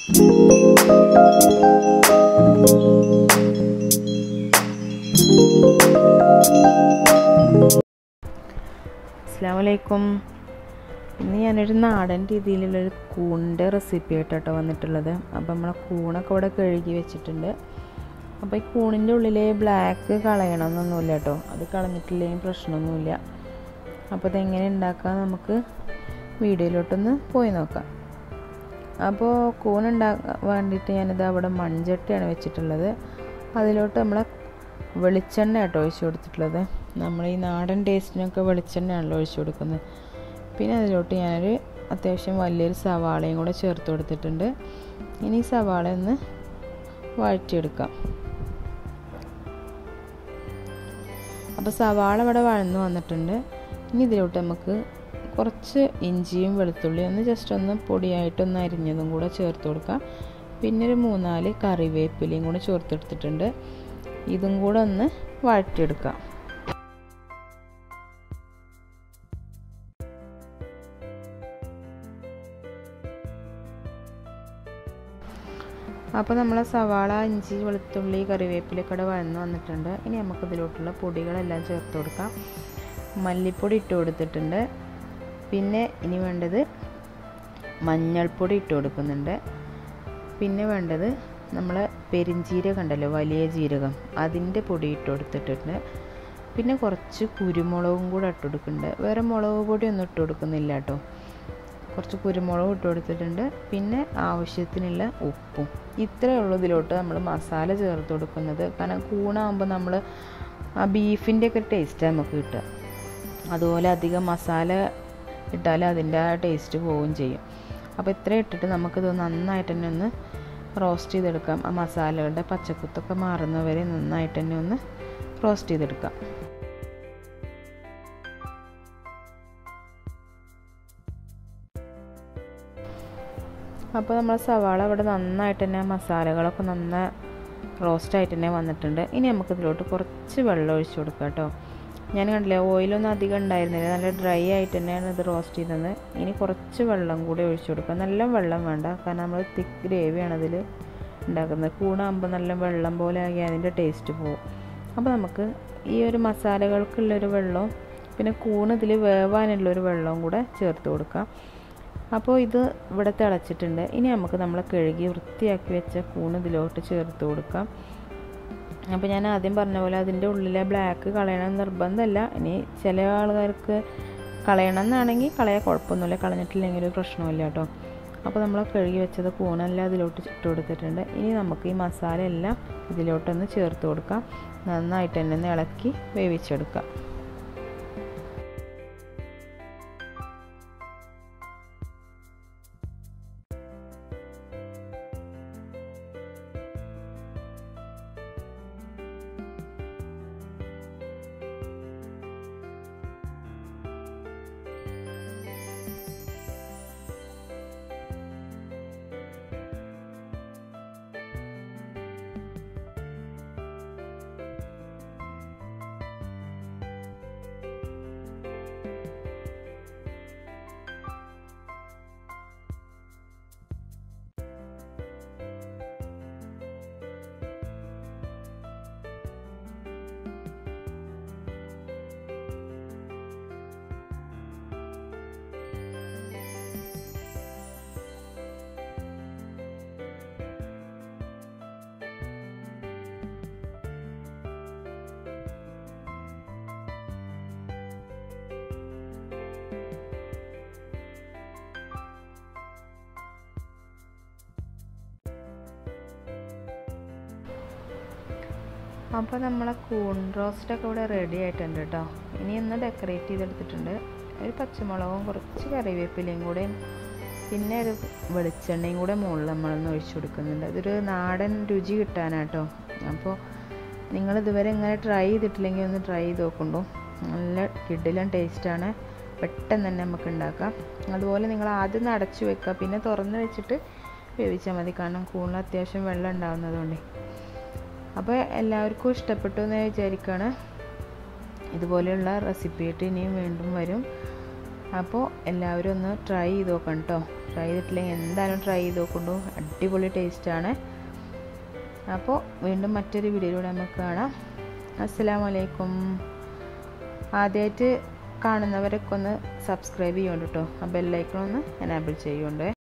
അസ്സാമലൈക്കും ഇന്ന് ഞാനൊരു നാടൻ രീതിയിലുള്ളൊരു കൂണിൻ്റെ റെസിപ്പി ആയിട്ടോ വന്നിട്ടുള്ളത് അപ്പോൾ നമ്മളെ കൂണൊക്കെ ഇവിടെ കഴുകി വെച്ചിട്ടുണ്ട് അപ്പോൾ ഈ കൂണിൻ്റെ ഉള്ളിലെ ബ്ലാക്ക് കളയണമെന്നൊന്നുമില്ല കേട്ടോ അത് കളഞ്ഞിട്ടില്ലെങ്കിൽ പ്രശ്നമൊന്നുമില്ല അപ്പോൾ അതെങ്ങനെ ഉണ്ടാക്കാം നമുക്ക് വീഡിയോയിലോട്ടൊന്ന് പോയി നോക്കാം അപ്പോൾ കൂൺ ഉണ്ടാക്കാൻ വേണ്ടിയിട്ട് ഞാനിത് അവിടെ മൺചട്ടിയാണ് വെച്ചിട്ടുള്ളത് അതിലോട്ട് നമ്മളെ വെളിച്ചെണ്ണ കേട്ടോ ഒഴിച്ചു കൊടുത്തിട്ടുള്ളത് നമ്മൾ ഈ നാടൻ ടേസ്റ്റിനൊക്കെ വെളിച്ചെണ്ണയാണല്ലോ ഒഴിച്ചു കൊടുക്കുന്നത് പിന്നെ അതിലോട്ട് ഞാനൊരു അത്യാവശ്യം വലിയൊരു സവാളയും കൂടെ ചേർത്ത് കൊടുത്തിട്ടുണ്ട് ഇനി ഈ സവാള ഒന്ന് വഴറ്റിയെടുക്കാം അപ്പോൾ സവാള ഇവിടെ വഴന്നു വന്നിട്ടുണ്ട് ഇനി ഇതിലോട്ട് നമുക്ക് കുറച്ച് ഇഞ്ചിയും വെളുത്തുള്ളിയും ഒന്ന് ജസ്റ്റ് ഒന്ന് പൊടിയായിട്ടൊന്ന് അരിഞ്ഞതും കൂടെ ചേർത്ത് കൊടുക്കാം പിന്നെ ഒരു മൂന്നാല് കറിവേപ്പിലയും കൂടെ ചേർത്തെടുത്തിട്ടുണ്ട് ഇതും കൂടെ ഒന്ന് വഴറ്റിയെടുക്കാം അപ്പോൾ നമ്മൾ സവാള ഇഞ്ചി വെളുത്തുള്ളി കറിവേപ്പിലൊക്കെ ഇവിടെ വഴന്ന് വന്നിട്ടുണ്ട് ഇനി നമുക്ക് ഇതിലോട്ടുള്ള പൊടികളെല്ലാം ചേർത്ത് കൊടുക്കാം മല്ലിപ്പൊടി ഇട്ട് കൊടുത്തിട്ടുണ്ട് പിന്നെ ഇനി വേണ്ടത് മഞ്ഞൾപ്പൊടി ഇട്ട് കൊടുക്കുന്നുണ്ട് പിന്നെ വേണ്ടത് നമ്മൾ പെരിഞ്ജീരകം ഉണ്ടല്ലോ വലിയ ജീരകം അതിൻ്റെ പൊടി ഇട്ട് കൊടുത്തിട്ടുണ്ട് പിന്നെ കുറച്ച് കുരുമുളകും കൂടെ ഇട്ട് കൊടുക്കുന്നുണ്ട് വേറെ മുളക് പൊടി ഒന്നും ഇട്ട് കൊടുക്കുന്നില്ല കേട്ടോ കുറച്ച് കുരുമുളകും ഇട്ട് കൊടുത്തിട്ടുണ്ട് പിന്നെ ആവശ്യത്തിനുള്ള ഉപ്പും ഇത്രയേ ഉള്ളൂ ഇതിലോട്ട് നമ്മൾ മസാല ചേർത്ത് കൊടുക്കുന്നത് കാരണം കൂണാകുമ്പോൾ നമ്മൾ ആ ബീഫിൻ്റെ ഒക്കെ ടേസ്റ്റ് നമുക്ക് കിട്ടുക അതുപോലെ അധികം മസാല ഇട്ടാൽ അതിൻ്റെ ആ ടേസ്റ്റ് പോവുകയും ചെയ്യും അപ്പോൾ ഇത്ര ഇട്ടിട്ട് നമുക്കിത് നന്നായിട്ട് തന്നെ ഒന്ന് റോസ്റ്റ് ചെയ്തെടുക്കാം ആ മസാലകളുടെ പച്ചക്കുത്തൊക്കെ മാറുന്നവരെ നന്നായിട്ട് തന്നെ ഒന്ന് റോസ്റ്റ് ചെയ്തെടുക്കാം അപ്പോൾ നമ്മൾ സവാള ഇവിടെ നന്നായിട്ട് തന്നെ മസാലകളൊക്കെ നന്നായി റോസ്റ്റായിട്ട് തന്നെ വന്നിട്ടുണ്ട് ഇനി നമുക്ക് ഇതിലോട്ട് കുറച്ച് വെള്ളം ഒഴിച്ചു കൊടുക്കാം കേട്ടോ ഞാൻ കണ്ടില്ല ഓയിലൊന്നും അധികം ഉണ്ടായിരുന്നില്ല നല്ല ഡ്രൈ ആയിട്ട് തന്നെയാണ് ഇത് റോസ്റ്റ് ചെയ്തത് ഇനി കുറച്ച് വെള്ളം കൂടി ഒഴിച്ചു കൊടുക്കുക നല്ല വെള്ളം വേണ്ട കാരണം നമ്മൾ തിക്ക് ഗ്രേവിയാണ് അതിൽ ഉണ്ടാക്കുന്നത് കൂണാകുമ്പോൾ നല്ല വെള്ളം പോലെ ആക്കി അതിൻ്റെ ടേസ്റ്റ് പോകും അപ്പോൾ നമുക്ക് ഈ ഒരു മസാലകൾക്കുള്ളൊരു വെള്ളവും പിന്നെ കൂണ് ഇതിൽ വേവാനുള്ളൊരു വെള്ളവും കൂടെ ചേർത്ത് കൊടുക്കാം അപ്പോൾ ഇത് ഇവിടെ തിളച്ചിട്ടുണ്ട് ഇനി നമുക്ക് നമ്മൾ കഴുകി വൃത്തിയാക്കി വെച്ച കൂണ് ഇതിലോട്ട് ചേർത്ത് കൊടുക്കാം അപ്പോൾ ഞാൻ ആദ്യം പറഞ്ഞ പോലെ അതിൻ്റെ ഉള്ളിലെ ബ്ലാക്ക് കളയണം നിർബന്ധമല്ല ഇനി ചില ആൾക്കാർക്ക് കളയണം എന്നാണെങ്കിൽ കളയാൻ കുഴപ്പമൊന്നുമില്ല കളഞ്ഞിട്ടില്ലെങ്കിൽ ഒരു പ്രശ്നമില്ല കേട്ടോ അപ്പോൾ നമ്മൾ കഴുകി വെച്ചത് കൂണെല്ലാം അതിലോട്ട് ഇട്ട് കൊടുത്തിട്ടുണ്ട് ഇനി നമുക്ക് ഈ മസാല എല്ലാം ഇതിലോട്ടൊന്ന് ചേർത്ത് കൊടുക്കാം നന്നായിട്ട് തന്നെ ഒന്ന് ഇളക്കി വേവിച്ചെടുക്കാം അപ്പോൾ നമ്മളെ കൂൺ റോസ്റ്റൊക്കെ ഇവിടെ റെഡി ആയിട്ടുണ്ട് കേട്ടോ ഇനി ഒന്ന് ഡെക്കറേറ്റ് ചെയ്തെടുത്തിട്ടുണ്ട് ഒരു പച്ചമുളകും കുറച്ച് കറിവേപ്പിലയും കൂടെ പിന്നെ ഒരു വെളിച്ചെണ്ണയും കൂടെ മുകളിൽ നമ്മളൊന്ന് ഒഴിച്ചു കൊടുക്കുന്നുണ്ട് അതൊരു നാടൻ രുചി കിട്ടാനാട്ടോ അപ്പോൾ നിങ്ങൾ ഇതുവരെ ഇങ്ങനെ ട്രൈ ചെയ്തിട്ടില്ലെങ്കിൽ ഒന്ന് ട്രൈ ചെയ്ത് നോക്കുന്നുണ്ടോ നല്ല കിഡിലും ടേസ്റ്റാണ് പെട്ടെന്ന് തന്നെ നമുക്ക് ഉണ്ടാക്കാം അതുപോലെ നിങ്ങൾ ആദ്യം ഒന്ന് അടച്ചു വെക്കുക പിന്നെ തുറന്ന് വെച്ചിട്ട് വേവിച്ചാൽ മതി കാരണം കൂടുതൽ അത്യാവശ്യം വെള്ളം ഉണ്ടാകുന്നതുകൊണ്ട് അപ്പോൾ എല്ലാവർക്കും ഇഷ്ടപ്പെട്ടു എന്ന് വിചാരിക്കുകയാണ് ഇതുപോലെയുള്ള റെസിപ്പി ആയിട്ട് ഇനിയും വീണ്ടും വരും അപ്പോൾ എല്ലാവരും ഒന്ന് ട്രൈ ചെയ്ത് നോക്കണം കേട്ടോ ട്രൈ ചെയ്തിട്ടില്ലെങ്കിൽ എന്തായാലും ട്രൈ ചെയ്ത് നോക്കൊണ്ടു അടിപൊളി ടേസ്റ്റാണ് അപ്പോൾ വീണ്ടും മറ്റൊരു വീഡിയോയിലൂടെ നമുക്ക് കാണാം അസ്സലാമു അലൈക്കും ആദ്യമായിട്ട് കാണുന്നവരൊക്കെ ഒന്ന് സബ്സ്ക്രൈബ് ചെയ്യുന്നുണ്ട് കേട്ടോ ആ ബെല്ലൈക്കൺ ഒന്ന് എനാബിൾ ചെയ്യുന്നുണ്ട്